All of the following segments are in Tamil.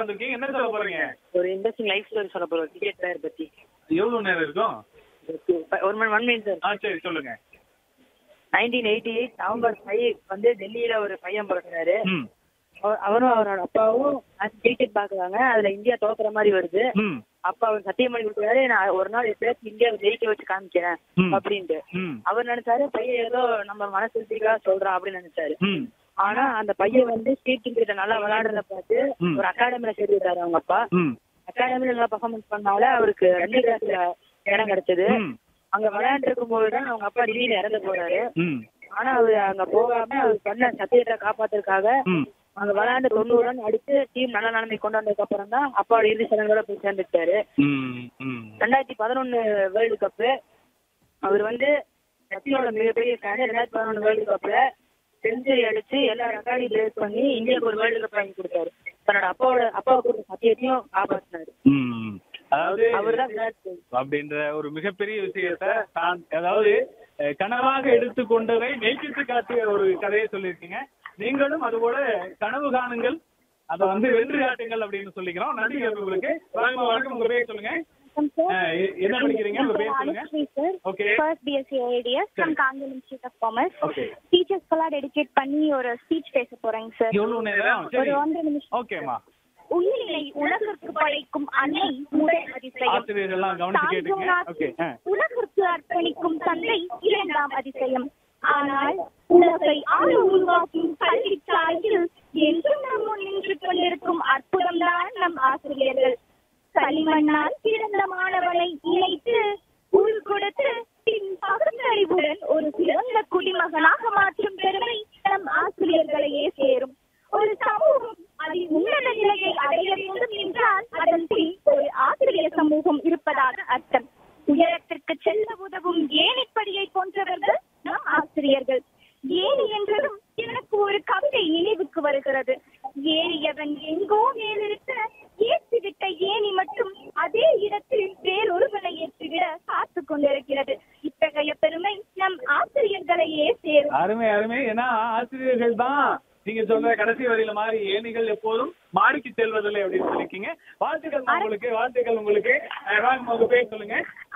வந்திருக்கீங்க என்ன சொல்ல போறீங்க ஒரு இன்ட்ரெஸ்டிங் லைஃப் ஸ்டோரி சொல்ல போறோம் கிரிக்கெட் பிளேயர் பத்தி எவ்வளவு நேரம் இருக்கும் ஒரு மணி ஒன் மினிட் சார் ஆ சரி சொல்லுங்க nineteen eighty eight November five வந்து டெல்லியில ஒரு பையன் பிறந்தாரு ம் அவர்- அவரும் அவரோட அப்பாவும் கிரிக்கெட் பாக்குறாங்க அதுல இந்தியா தோக்குற மாதிரி வருது ம் அப்பா அவர் சத்தியம் பண்ணி கொடுத்தாரு நான் ஒரு நாள் எப்படியாச்சும் இந்தியாவை ஜெயிக்க வச்சு காமிக்கிறேன் ம். அப்படின்ட்டு ம் அவர் நினைச்சாரு பையன் ஏதோ நம்ம மனசுக்காக சொல்றான் அப்படின்னு நினைச்சாரு ம் ஆனா அந்த பையன் வந்து ஸ்ட்ரீட் கிரிக்கெட் நல்லா விளையாடுறத பார்த்து ம். ஒரு அகாடமில சேர்த்து விட்டாரு அவங்க அப்பா ம் அகாடமில நல்லா பர்ஃபார்மன்ஸ் பண்ணால அவருக்கு ரெண்டு கிளாஸ்ல இடம் கிடைச்சது ம் அங்க விளையாண்டு இருக்கும் போதுதான் அவங்க அப்பா திடீர்னு இறந்து போறாரு ம் ஆனா அவரு அங்க போகாம அவர் பண்ண சத்தியத்தை காப்பாத்துறதுக்காக ம் அங்க விளையாண்டு தொண்ணூறு ரன் அடிச்சு டீம் நல்ல நிலைமை கொண்டு வந்ததுக்கு அப்புறம் தான் அப்பாவோட இறுதி சடங்கோட போய் சேர்ந்துட்டாரு ம் ம் ரெண்டாயிரத்தி பதினொன்னு வேர்ல்டு கப்பு அவர் வந்து சச்சினோட மிகப்பெரிய ஃபேன் ரெண்டாயிரத்தி பதினொன்று வேர்ல்டு கப்ல செஞ்சுரி அடிச்சு எல்லா ரெக்கார்டையும் பிரேக் பண்ணி இந்தியாவுக்கு ஒரு வேர்ல்டு கப் வாங்கி கொடுத்தாரு தன்னோட அப்பாவோட அப்பாவை கொடுத்த சத்தியத்தையும் காப்பாத்தினாரு ம் அதாவது அவர் தான் விராட் கோலி அப்படின்ற ஒரு மிகப்பெரிய விஷயத்த தான் அதாவது அஹ், கனவாக எடுத்துக்கொண்டதை மெய்ப்பித்து காட்டிய ஒரு கதையை சொல்லியிருக்கீங்க நீங்களும் அதுபோல கனவு காணுங்கள் அதை வந்து வென்று காட்டுங்கள் அப்படின்னு சொல்லிக்கிறோம் நன்றி உங்களுக்கு வணக்கம் வணக்கம் உங்க பேர் சொல்லுங்க அஹ், எ- என்ன படிக்கிறீங்க உங்க பேர் சொல்லுங்க ஓகே ஃபர்ஸ்ட் பிஎஸ்சி ஏடிஎஸ் ஃப்ரம் காங்கல் இன்ஸ்டியூட் ஆஃப் காமர்ஸ் ஓகே டீச்சர்ஸ்க்கெல்லாம் டெடிகேட் பண்ணி ஒரு ஸ்பீச் பேச போறேங்க சார் எவ்வளவு நேரம் ஒரு சரி ஒன்றரை நிமிஷம் ஓகேம்மா உயிரினை உலகிற்கு படைக்கும் அன்னை முதல் அதிசயம் ஆசிரியர்கள் எல்லாம் கவனிச்சு கேட்டுங்க ஓகே ஆ. உலகிற்கு அர்ப்பணிக்கும் தந்தை இரண்டாம் அதிசயம் ஆனால் உலகை ஆள உருவாக்கும் கல்வி சாலையில் என்றும் நம் முன் நின்று கொண்டிருக்கும் அற்புதம் தான் நம் ஆசிரியர்கள் களிமண்ணால் பிறந்த மாணவனை இணைத்து உள் கொடுத்து பின் பகுத்தறிவுடன் ஒரு சிறந்த குடிமகனாக மாற்றும் பெருமை நம் ஆசிரியர்களையே சேரும் ஒரு சமூகம் அதில் உன்னத நிலையை அடைய வேண்டும் என்றால் அதன் பின் ஒரு ஆசிரியர் சமூகம் இருப்பதாக அர்த்தம் உயரத்திற்கு செல்ல உதவும் ஏணிப்படியை போன்றவர்கள் நம் ஆசிரியர்கள் ஏணி என்றதும் எனக்கு ஒரு கவிதை நினைவுக்கு வருகிறது ஏறியவன் எங்கோ மேலிருக்க ஏற்றிவிட்ட ஏணி மட்டும் அதே இடத்தில் வேறொருவனை ஏற்றிவிட காத்து கொண்டிருக்கிறது இத்தகைய பெருமை நம் ஆசிரியர்களையே சேரும் அருமை அருமை ஏன்னா ஆசிரியர்கள் தான் நீங்க சொல்ற கடைசி வரியில மாதிரி ஏணிகள் எப்போதும் மாடிக்கு செல்வதில்லை அப்படின்னு சொல்லிருக்கீங்க வாழ்த்துக்கள் உங்களுக்கு வாழ்த்துக்கள் உங்களுக்கு அஹ் வாங்க உங்க பேர் சொல்லுங்க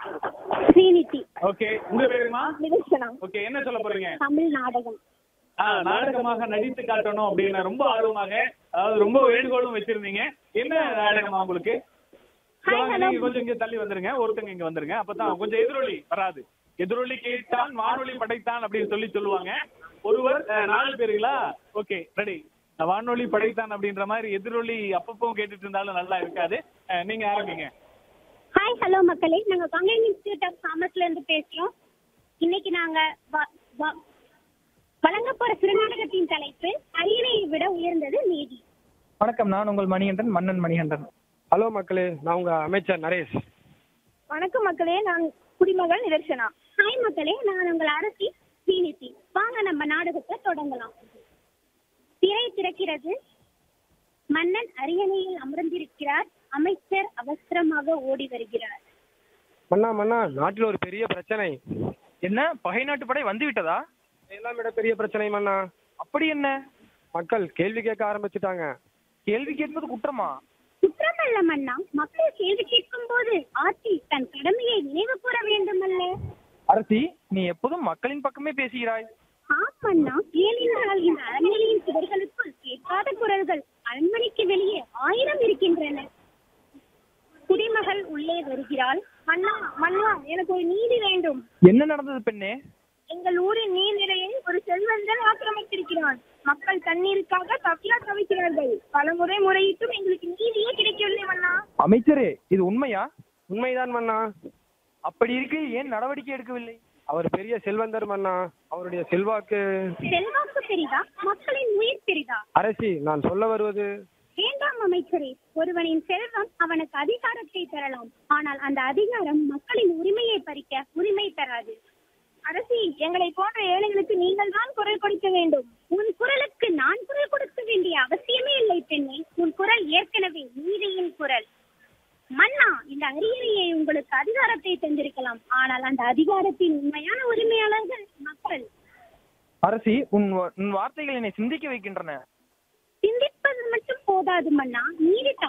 ஸ்ரீநிதி ஓகே உங்க பேருமா நிதர்சனா ஓகே என்ன சொல்ல போறீங்க தமிழ் நாடகம் ஆ, நாடகமாக நடித்து காட்டணும் அப்படின்னு ரொம்ப ஆர்வமாக அதாவது ரொம்ப வேண்டுகோளும் வச்சிருந்தீங்க என்ன நாடகமா உங்களுக்கு Hi, வாங்க, hello. நீங்க கொஞ்சம் இங்க தள்ளி வந்துருங்க ஒருத்தங்க இங்க வந்துருங்க அப்பதான் கொஞ்சம் எதிரொலி வராது எதிரொலி கேட்டான் வானொலி படைத்தான் அப்படின்னு சொல்லி சொல்லுவாங்க ஒருவர் அஹ், நாலு பேருங்களா ஓகே ரெடி வானொலி படைத்தான் அப்படின்ற மாதிரி எதிரொலி அப்பப்பவும் கேட்டுட்டு இருந்தாலும் நல்லா இருக்காது அஹ், நீங்க ஆரம்பிங்க ஹாய் ஹலோ மக்களே நாங்க கங்கன் இன்ஸ்டியூட் ஆஃப் காமர்ஸ்ல இருந்து பேசுறோம் இன்னைக்கு நாங்க வ- வ- வழங்க போற சிறுநாடகத்தின் தலைப்பு அரியணையை விட உயர்ந்தது நீதி வணக்கம் நான் உங்கள் மணிகண்டன் மன்னன் மணிகண்டன் ஹலோ மக்களே நான் உங்க அமைச்சர் நரேஷ் வணக்கம் மக்களே நான் குடிமகள் நிதர்சனா ஹாய் மக்களே நான் உங்கள் அரசி ஸ்ரீநிதி வாங்க நம்ம நாடகத்தை தொடங்கலாம் திரை திறக்கிறது மன்னன் அரியணையில் அமர்ந்திருக்கிறார் அமைச்சர் அவசரமாக ஓடி வருகிறார் மன்னா மன்னா நாட்டில் ஒரு பெரிய பிரச்சனை என்ன பகை நாட்டு படை வந்து விட்டதா எல்லாம் விட பெரிய பிரச்சனை மன்னா அப்படி என்ன மக்கள் கேள்வி கேட்க ஆரம்பிச்சுட்டாங்க கேள்வி கேட்பது குற்றமா குற்றமல்ல மன்னா மக்கள் கேள்வி கேட்கும் போது ஆட்சி தன் கடமையை நினைவு கூற வேண்டுமல்ல அரசி நீ எப்போதும் மக்களின் பக்கமே பேசுகிறாய் ஆம் மன்னா ஏனென்றால் இந்த அரண்மனையின் சுவர்களுக்குள் கேட்காத குரல்கள் அரண்மனைக்கு வெளியே ஆயிரம் இருக்கின்றன குடிமகள் உள்ளே வருகிறாள் மன்னா மன்னா எனக்கு ஒரு நீதி வேண்டும் என்ன நடந்தது பெண்ணே எங்கள் ஊரின் நீர்நிலையை ஒரு செல்வந்தன் ஆக்கிரமித்திருக்கிறான் மக்கள் தண்ணீருக்காக தவியா தவிக்கிறார்கள் பலமுறை முறையிட்டும் எங்களுக்கு நீதியே கிடைக்கவில்லை மன்னா அமைச்சரே இது உண்மையா உண்மைதான் மன்னா அப்படி இருக்கு ஏன் நடவடிக்கை எடுக்கவில்லை அவர் பெரிய செல்வந்தர் மன்னா அவருடைய செல்வாக்கு செல்வாக்கு பெரிதா மக்களின் உயிர் பெரிதா அரசி நான் சொல்ல வருவது வேண்டாம் அமைச்சரே ஒருவனின் செல்வம் அவனுக்கு அதிகாரத்தை தரலாம் ஆனால் அந்த அதிகாரம் மக்களின் உரிமையை பறிக்க உரிமை தராது அரசி எங்களை போன்ற ஏழைகளுக்கு நீங்கள் தான் குரல் கொடுக்க வேண்டும் உன் குரலுக்கு நான் குரல் கொடுக்க வேண்டிய அவசியமே இல்லை பெண்ணே உன் குரல் ஏற்கனவே நீதியின் குரல் மன்னா இந்த அரியணையை உங்களுக்கு அதிகாரத்தை தந்திருக்கலாம் ஆனால் அந்த அதிகாரத்தின் உண்மையான உரிமையாளர்கள் மக்கள் அரசி உன் வா- உன் வார்த்தைகள் என்னை சிந்திக்க வைக்கின்றன சிந்திப்பது மட்டும் போதாது மன்னா நீதி